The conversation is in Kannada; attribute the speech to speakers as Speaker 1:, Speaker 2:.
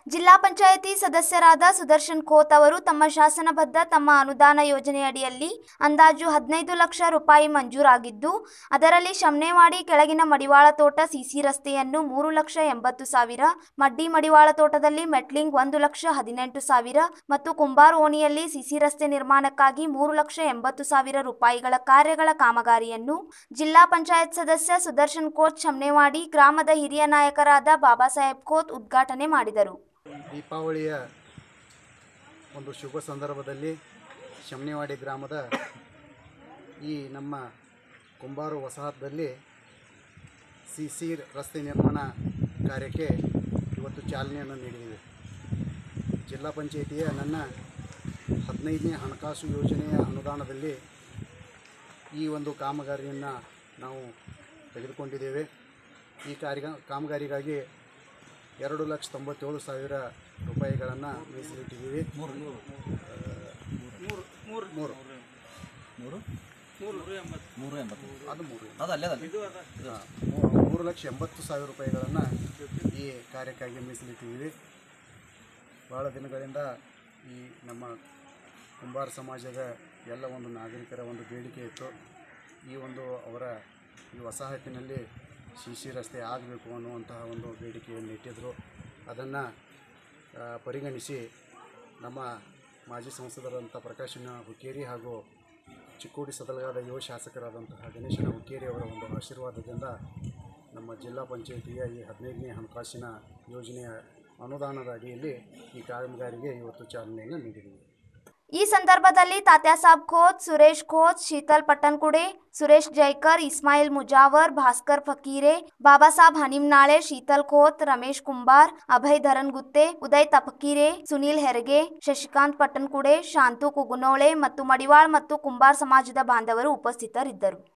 Speaker 1: ಜಿಲ್ಲಾ ಪಂಚಾಯಿತಿ ಸದಸ್ಯರಾದ ಸುದರ್ಶನ್ ಖೋತ್ ಅವರು ತಮ್ಮ ಶಾಸನಬದ್ಧ ತಮ್ಮ ಅನುದಾನ ಯೋಜನೆಯಡಿಯಲ್ಲಿ ಅಂದಾಜು ಹದಿನೈದು ಲಕ್ಷ ರೂಪಾಯಿ ಮಂಜೂರಾಗಿದ್ದು ಅದರಲ್ಲಿ ಶಮ್ನೇವಾಡಿ ಕೆಳಗಿನ ಮಡಿವಾಳ ತೋಟ ಸಿಸಿ ರಸ್ತೆಯನ್ನು ಮೂರು ಲಕ್ಷ ಎಂಬತ್ತು ಸಾವಿರ ಮಡ್ಡಿ ಮಡಿವಾಳ ತೋಟದಲ್ಲಿ ಮೆಟ್ಲಿಂಗ್ ಒಂದು ಲಕ್ಷ ಹದಿನೆಂಟು ಸಾವಿರ ಮತ್ತು ಕುಂಬಾರ್ ಓಣಿಯಲ್ಲಿ ಸಿಸಿ ರಸ್ತೆ ನಿರ್ಮಾಣಕ್ಕಾಗಿ ಮೂರು ಲಕ್ಷ ಎಂಬತ್ತು ಸಾವಿರ ರೂಪಾಯಿಗಳ ಕಾರ್ಯಗಳ ಕಾಮಗಾರಿಯನ್ನು ಜಿಲ್ಲಾ ಪಂಚಾಯತ್ ಸದಸ್ಯ ಸುದರ್ಶನ್ ಖೋತ್ ಶಮ್ನೇವಾಡಿ ಗ್ರಾಮದ ಹಿರಿಯ ನಾಯಕರಾದ ಬಾಬಾ ಸಾಹೇಬ್ ಖೋತ್ ಉದ್ಘಾಟನೆ ಮಾಡಿದರು
Speaker 2: ದೀಪಾವಳಿಯ ಒಂದು ಶುಭ ಸಂದರ್ಭದಲ್ಲಿ ಶಮನಿವಾಡಿ ಗ್ರಾಮದ ಈ ನಮ್ಮ ಕುಂಬಾರು ವಸಾಹತದಲ್ಲಿ ಸಿ ಸಿ ರಸ್ತೆ ನಿರ್ಮಾಣ ಕಾರ್ಯಕ್ಕೆ ಇವತ್ತು ಚಾಲನೆಯನ್ನು ನೀಡಿದ್ದೀವಿ ಜಿಲ್ಲಾ ಪಂಚಾಯಿತಿಯ ನನ್ನ ಹದಿನೈದನೇ ಹಣಕಾಸು ಯೋಜನೆಯ ಅನುದಾನದಲ್ಲಿ ಈ ಒಂದು ಕಾಮಗಾರಿಯನ್ನು ನಾವು ತೆಗೆದುಕೊಂಡಿದ್ದೇವೆ ಈ ಕಾರ್ಯ ಕಾಮಗಾರಿಗಾಗಿ ಎರಡು ಲಕ್ಷ ತೊಂಬತ್ತೇಳು ಸಾವಿರ ರೂಪಾಯಿಗಳನ್ನು ಮೀಸಲಿಟ್ಟಿದ್ದೀವಿ ಮೂರು ಮೂರು ಮೂರು ಮೂರು
Speaker 3: ಮೂರು ಮೂರು ಎಂಬತ್ತು
Speaker 2: ಅದು ಮೂರು
Speaker 3: ಅದು ಅಲ್ಲೇ ಅದಲ್ಲ
Speaker 2: ಹಾಂ, ಮೂರು ಮೂರು ಲಕ್ಷ ಎಂಬತ್ತು ಸಾವಿರ ರೂಪಾಯಿಗಳನ್ನು ಈ ಕಾರ್ಯಕ್ಕಾಗಿ ಮೀಸಲಿಟ್ಟಿದ್ದೀವಿ ಭಾಳ ದಿನಗಳಿಂದ ಈ ನಮ್ಮ ಕುಂಬಾರ ಸಮಾಜದ ಎಲ್ಲ ಒಂದು ನಾಗರಿಕರ ಒಂದು ಬೇಡಿಕೆ ಇತ್ತು ಈ ಒಂದು ಅವರ ಈ ವಸಾಹತಿನಲ್ಲಿ ಸಿ ರಸ್ತೆ ಆಗಬೇಕು ಅನ್ನುವಂತಹ ಒಂದು ಬೇಡಿಕೆಯನ್ನು ಇಟ್ಟಿದ್ದರು ಅದನ್ನು ಪರಿಗಣಿಸಿ ನಮ್ಮ ಮಾಜಿ ಸಂಸದರಂಥ ಪ್ರಕಾಶನ ಹುಕ್ಕೇರಿ ಹಾಗೂ ಚಿಕ್ಕೋಡಿ ಸದಲಗಾದ ಯುವ ಶಾಸಕರಾದಂತಹ ಗಣೇಶನ ಹುಕ್ಕೇರಿ ಅವರ ಒಂದು ಆಶೀರ್ವಾದದಿಂದ ನಮ್ಮ ಜಿಲ್ಲಾ ಪಂಚಾಯಿತಿಯ ಈ ಹದಿನೈದನೇ ಹಣಕಾಸಿನ ಯೋಜನೆಯ ಅನುದಾನದ ಅಡಿಯಲ್ಲಿ ಈ ಕಾಮಗಾರಿಗೆ ಇವತ್ತು ಚಾಲನೆಯನ್ನು ನೀಡಿದ್ದೀವಿ
Speaker 1: ಈ ಸಂದರ್ಭದಲ್ಲಿ ತಾತ್ಯಾಸಾಬ್ ಖೋತ್ ಸುರೇಶ್ ಖೋತ್ ಶೀತಲ್ ಪಟ್ಟನ್ಕುಡೆ ಸುರೇಶ್ ಜೈಕರ್ ಇಸ್ಮಾಯಿಲ್ ಮುಜಾವರ್ ಭಾಸ್ಕರ್ ಫಕೀರೆ ಬಾಬಾಸಾಬ್ ಹನಿಮ್ನಾಳೆ ಶೀತಲ್ ಖೋತ್ ರಮೇಶ್ ಕುಂಬಾರ್ ಅಭಯ್ ಧರನ್ಗುತ್ತೆ ಉದಯ್ ತಪಕೀರೆ ಸುನೀಲ್ ಹೆರ್ಗೆ ಶಶಿಕಾಂತ್ ಪಟ್ಟನ್ಕುಡೆ ಶಾಂತು ಕುಗುನೋಳೆ ಮತ್ತು ಮಡಿವಾಳ್ ಮತ್ತು ಕುಂಬಾರ್ ಸಮಾಜದ ಬಾಂಧವರು ಉಪಸ್ಥಿತರಿದ್ದರು